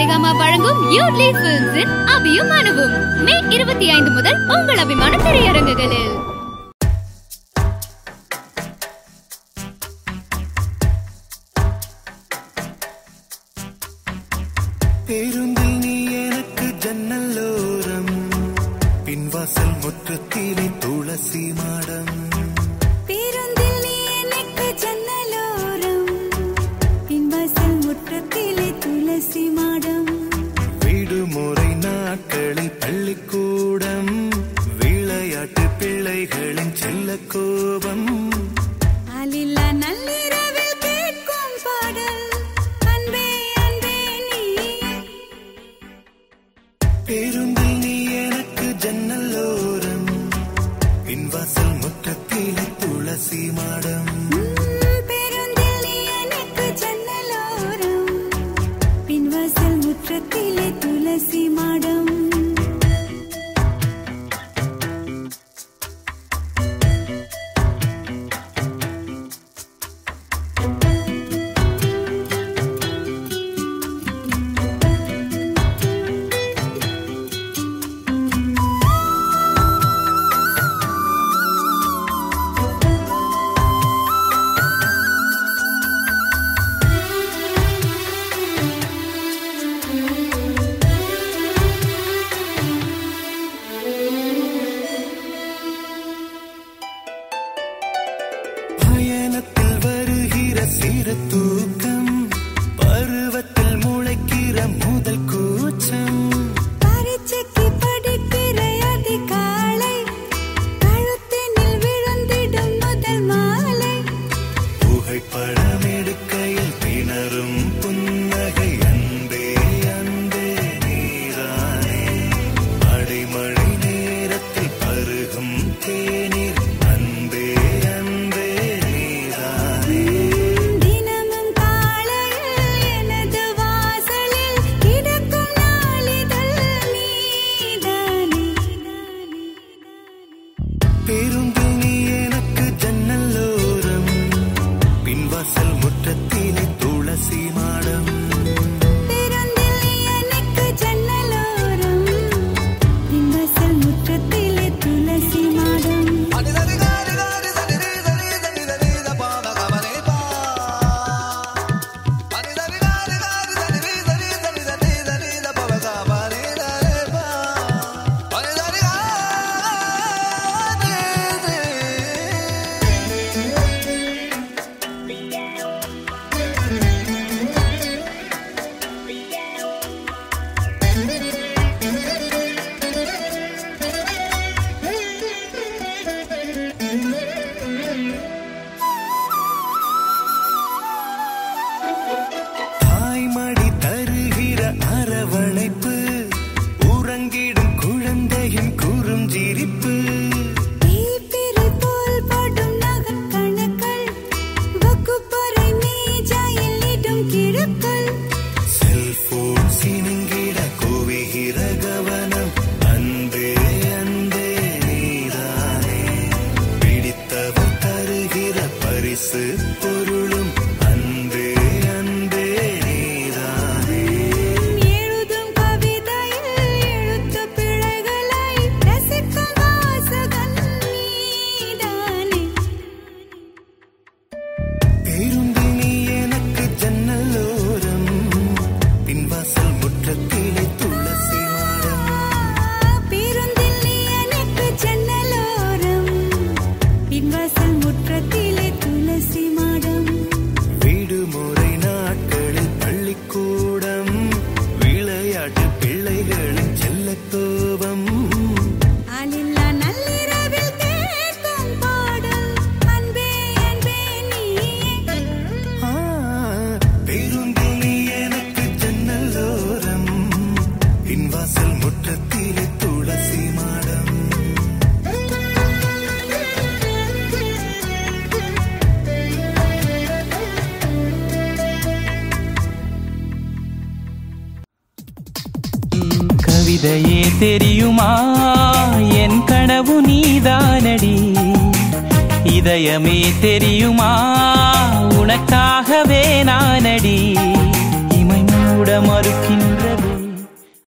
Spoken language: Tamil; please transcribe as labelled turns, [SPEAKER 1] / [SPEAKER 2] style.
[SPEAKER 1] சரிகமா வழங்கும் யூட்லி பிலிம்ஸின் அபியும் அனுவும் மே இருபத்தி ஐந்து முதல் உங்கள் அபிமான திரையரங்குகளில்
[SPEAKER 2] பேருந்தில் நீ எனக்கு ஜன்னல்லோரம் பின்வாசல் முற்றத்திலே துளசி மாடம்
[SPEAKER 3] பேருந்தில் நீ எனக்கு ஜன்னலோரம் பின்வாசல் முற்றத்திலே துளசி மாடம்
[SPEAKER 2] விடுமுறை நாட்களில் பள்ளிக்கூடம் விளையாட்டு பிள்ளைகளின் செல்ல கோபம்
[SPEAKER 3] ஆளில்லா நள்ளிரவில் கேட்கும் பாடல் அன்பே அன்பே நீ
[SPEAKER 2] பேருந்தில் நீ எனக்கு ஜன்னல்லோரம் பின்வாசல் முற்றத்திலே துளசி மாடம்
[SPEAKER 3] பேருந்தில் நீ எனக்கு ஜன்னலோரம் பின்வாசல் முற்றத்திலே துளசி மாடம்
[SPEAKER 2] பயணத்தில் வருகிற சிறு தூக்கம் பருவத்தில் முளைக்கிற முதல் கூச்சம்
[SPEAKER 3] பரீட்சைக்கு படிக்கிற அதிகாலை கழுத்தினில் விழுந்திடும் முதல் மாலை
[SPEAKER 2] புகைப்படம் எடுக்கையில் திணறும் புன்னகை அன்பே அன்பே நீரானே அடைமழை நேரத்தில் பருகும் தேநீர் அன்பே அன்பே நீரானே
[SPEAKER 3] தினமும் காலையில் எனது வாசலில் கிடக்கும் நாளிதழ் நீதானே
[SPEAKER 2] பேருந்தில் நீ எனக்கு ஜன்னல்லோரம் பின்வாசல் முற்றத்திலே துளசி மாடம்
[SPEAKER 3] பேருந்தில் நீ எனக்கு ஜன்னலோரம் பின்வாசல் முற்றத்திலே துளசி மாடம்
[SPEAKER 2] தாய்மடி தருகிற அரவணைப்பு உறங்கிடும் குழந்தையின் குறுஞ்சிரிப்பு
[SPEAKER 3] தீப்பிரை போல் படும் நகக்கணுக்கள் வகுப்பறை மேஜையில் இடும் கிழுக்கள்
[SPEAKER 2] செல்போன் சினுங்கிட குவிகிற கவனம் அன்பே அன்பே நீதானே பிடித்தவர் தருகிற பரிசு பொருளும் அன்பே அன்பே நீதானே
[SPEAKER 3] எழுதும் கவிதையில் எழுத்து பிழைகளை ரசிக்கும் வாசகன் நீதானே
[SPEAKER 2] பேருந்தில் நீ எனக்கு ஜன்னலோரம் பின்வாசல் முற்றத்திலே துளசி மாடம்
[SPEAKER 3] பேருந்தில் நீ எனக்கு ஜன்னலோரம் பின்வாசல் முற்றத்திலே துளசி மாடம்
[SPEAKER 2] விடுமுறை நாட்களில் பள்ளிக்கூடம் விளையாட்டு பிள்ளைகளின் செல்லத்தோபம்
[SPEAKER 3] ஆளில்லா நள்ளிரவில் கேட்கும் பாடல் அன்பே அன்பே நீயே
[SPEAKER 2] ஆ, பேருந்தில் நீ எனக்கு ஜன்னலோரம் பின்வாசல் முற்றத்திலே துளசி மாடம்
[SPEAKER 4] கவிதையே தெரியுமா என் கனவு நீதானடி இதயமே தெரியுமா உனக்காகவே நானடி இமை மூட கூட மறுக்கின்றது